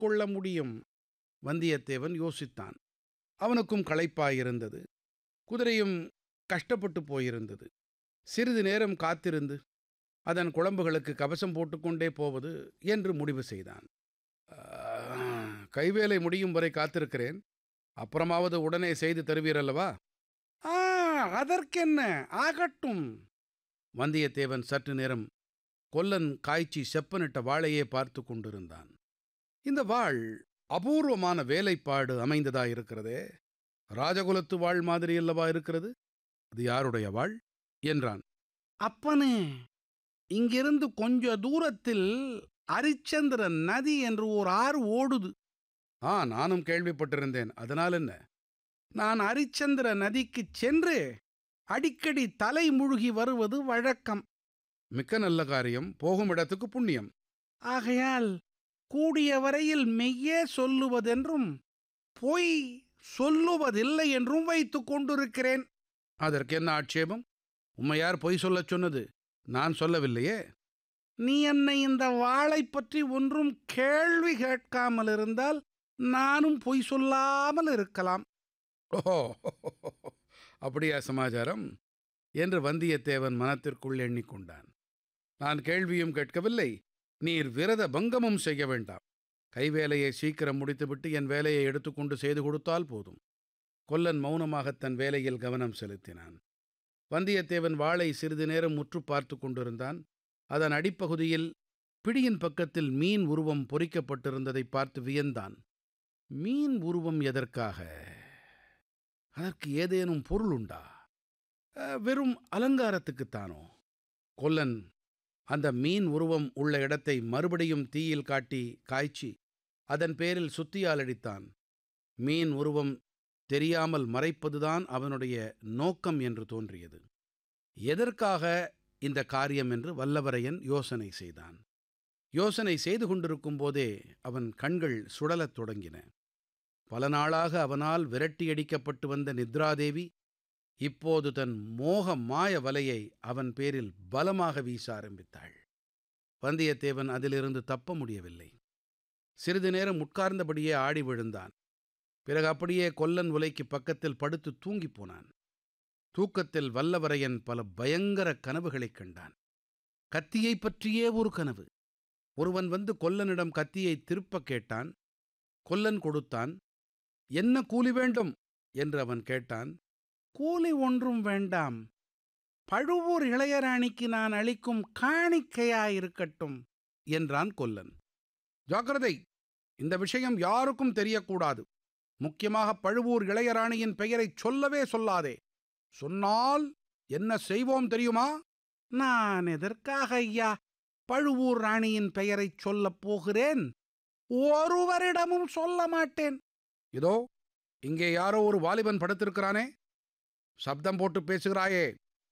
கொள்ள முடியும் வந்தியத்தேவன் யோசித்தான் அவனுக்கும் களைப்பாயிருந்தது குதிரையும் கஷ்டப்பட்டு போயிருந்தது சிறிது நேரம் காத்திருந்து அதன் குழம்புகளுக்கு கவசம் போட்டுக்கொண்டே போவது என்று முடிவு செய்தான் "ஆ, கைவேலை முடியும் வரை காத்திருக்கிறேன் அப்புறமாவது உடனே செய்து தருவீரல்லவா ஆ அதற்கென்ன ஆகட்டும் வந்தியத்தேவன் சற்று நேரம் கொல்லன் காய்ச்சி செப்பனிட்ட வாளையே பார்த்து கொண்டிருந்தான் இந்த வாள் அபூர்வமான வேலைப்பாடு அமைந்ததாயிருக்கிறதே ராஜகுலத்து வாழ் மாதிரி அல்லவா இருக்கிறது இது யாருடைய வாழ் என்றான் அப்பனே இங்கிருந்து கொஞ்ச தூரத்தில் அரிச்சந்திர நதி என்று ஓர் ஆறு ஓடுது ஆ நானும் கேள்விப்பட்டிருந்தேன் அதனால் என்ன நான் அரிச்சந்திர நதிக்குச் சென்று அடிக்கடி தலை முழுகி வருவது வழக்கம் மிக்க நல்ல காரியம் போகும் இடத்துக்கு புண்ணியம் ஆகையால் கூடிய வரையில் மெய்யே சொல்லுவதென்றும் பொய் சொல்லுவதில்லை என்றும் வைத்துக் கொண்டிருக்கிறேன் அதற்கு என்ன ஆட்சேபம் உம்மையார் பொய் சொல்லச் சொன்னது நான் சொல்லவில்லையே நீ என்னை இந்த வாளை பற்றி ஒன்றும் கேள்வி கேட்காமல் இருந்தால் நானும் பொய் சொல்லாமல் இருக்கலாம் ஓஹோ அப்படியா சமாச்சாரம் என்று வந்தியத்தேவன் மனத்திற்குள் எண்ணிக்கொண்டான் நான் கேள்வியும் கேட்கவில்லை நீர் விரத பங்கமும் செய்ய வேண்டாம் கைவேலையை சீக்கிரம் முடித்துவிட்டு என் வேலையை எடுத்துக்கொண்டு செய்து கொடுத்தால் போதும் கொல்லன் மௌனமாக தன் வேலையில் கவனம் செலுத்தினான் வந்தியத்தேவன் வாளை சிறிது நேரம் முற்று பார்த்து கொண்டிருந்தான் அதன் அடிப்பகுதியில் பிடியின் பக்கத்தில் மீன் உருவம் பொறிக்கப்பட்டிருந்ததை பார்த்து வியந்தான் மீன் உருவம் எதற்காக அதற்கு ஏதேனும் பொருள் உண்டா அஹ், வெறும் அலங்காரத்துக்குத்தானோ கொல்லன் அந்த மீன் உருவம் உள்ள இடத்தை மறுபடியும் தீயில் காட்டி காய்ச்சி அதன் பேரில் சுத்தியால் அடித்தான் மீன் உருவம் தெரியாமல் மறைப்பதுதான் அவனுடைய நோக்கம் என்று தோன்றியது எதற்காக இந்த காரியம் என்று வல்லவரையன் யோசனை செய்தான் யோசனை செய்து கொண்டிருக்கும் போதே அவன் கண்கள் சுழலத் தொடங்கின பல நாளாக அவனால் விரட்டியடிக்கப்பட்டு வந்த நித்ராதேவி இப்போது தன் மோக மாய வலையை அவன் பேரில் பலமாக வீச ஆரம்பித்தாள் வந்தியத்தேவன் அதிலிருந்து தப்ப முடியவில்லை சிறிது நேரம் உட்கார்ந்தபடியே ஆடி விழுந்தான் பிறகு அப்படியே கொல்லன் உலைக்கு பக்கத்தில் படுத்து தூங்கிப் போனான் தூக்கத்தில் வல்லவரையன் பல பயங்கர கனவுகளைக் கண்டான் கத்தியைப் பற்றியே ஒரு கனவு ஒருவன் வந்து கொல்லனிடம் கத்தியை திருப்பக் கேட்டான் கொல்லன் கொடுத்தான் என்ன கூலி வேண்டும் என்று அவன் கேட்டான் கூலி ஒன்றும் வேண்டாம் பழுவூர் இளையராணிக்கு நான் அளிக்கும் காணிக்கையாயிருக்கட்டும் என்றான் கொல்லன் ஜாக்கிரதை இந்த விஷயம் யாருக்கும் தெரியக்கூடாது முக்கியமாக பழுவூர் இளையராணியின் பெயரைச் சொல்லவே சொல்லாதே சொன்னால் என்ன செய்வோம் தெரியுமா நான் எதற்காக ஐயா பழுவூர் ராணியின் பெயரைச் சொல்லப் போகிறேன் ஒருவரிடமும் சொல்ல மாட்டேன் இதோ இங்கே யாரோ ஒரு வாலிபன் படுத்திருக்கிறானே சப்தம் போட்டு பேசுகிறாயே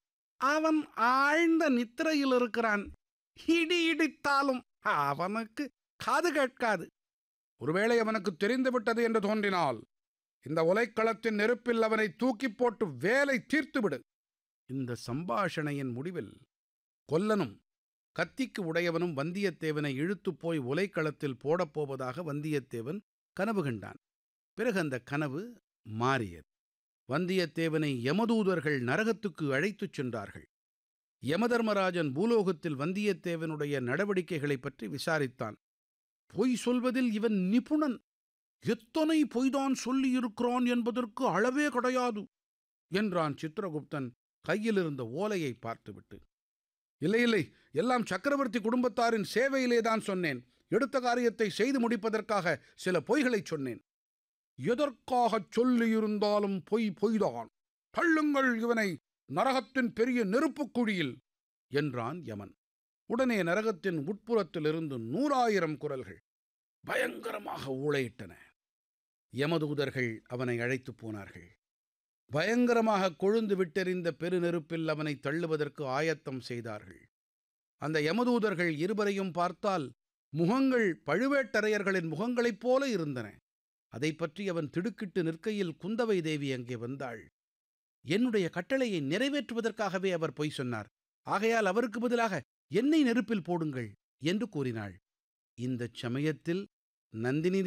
அவன் ஆழ்ந்த நித்திரையில் இருக்கிறான் இடி இடித்தாலும் அவனுக்கு காது கேட்காது ஒருவேளை அவனுக்கு தெரிந்துவிட்டது என்று தோன்றினால் இந்த உலைக்களத்தின் நெருப்பில் அவனை தூக்கிப் போட்டு வேலை தீர்த்துவிடு இந்த சம்பாஷணையின் முடிவில் கொல்லனும் கத்திக்கு உடையவனும் வந்தியத்தேவனை இழுத்துப் போய் உலைக்களத்தில் போடப்போவதாக வந்தியத்தேவன் கனவு கண்டான் பிறகு அந்த கனவு மாறியது வந்தியத்தேவனை யமதூதர்கள் நரகத்துக்கு அழைத்துச் சென்றார்கள் யமதர்மராஜன் பூலோகத்தில் வந்தியத்தேவனுடைய நடவடிக்கைகளைப் பற்றி விசாரித்தான் பொய் சொல்வதில் இவன் நிபுணன் எத்தனை பொய்தான் சொல்லியிருக்கிறான் என்பதற்கு அளவே கிடையாது என்றான் சித்திரகுப்தன் கையிலிருந்த ஓலையை பார்த்துவிட்டு இல்லை இல்லை எல்லாம் சக்கரவர்த்தி குடும்பத்தாரின் சேவையிலேதான் சொன்னேன் எடுத்த காரியத்தை செய்து முடிப்பதற்காக சில பொய்களைச் சொன்னேன் எதற்காகச் சொல்லியிருந்தாலும் பொய் பொய்தான் தள்ளுங்கள் இவனை நரகத்தின் பெரிய நெருப்புக் குழியில் என்றான் யமன் உடனே நரகத்தின் உட்புறத்திலிருந்து நூறாயிரம் குரல்கள் பயங்கரமாக ஊளையிட்டன யமதூதர்கள் அவனை அழைத்துப் போனார்கள் பயங்கரமாக கொழுந்து விட்டெறிந்த பெருநெருப்பில் அவனை தள்ளுவதற்கு ஆயத்தம் செய்தார்கள் அந்த யமதூதர்கள் இருவரையும் பார்த்தால் முகங்கள் பழுவேட்டரையர்களின் முகங்களைப் போல இருந்தன அதைப் பற்றி அவன் திடுக்கிட்டு நிற்கையில் குந்தவை தேவி அங்கே வந்தாள் என்னுடைய கட்டளையை நிறைவேற்றுவதற்காகவே அவர் பொய் சொன்னார் ஆகையால் அவருக்கு பதிலாக என்னை நெருப்பில் போடுங்கள் என்று கூறினாள் இந்தச் சமயத்தில் நந்தினி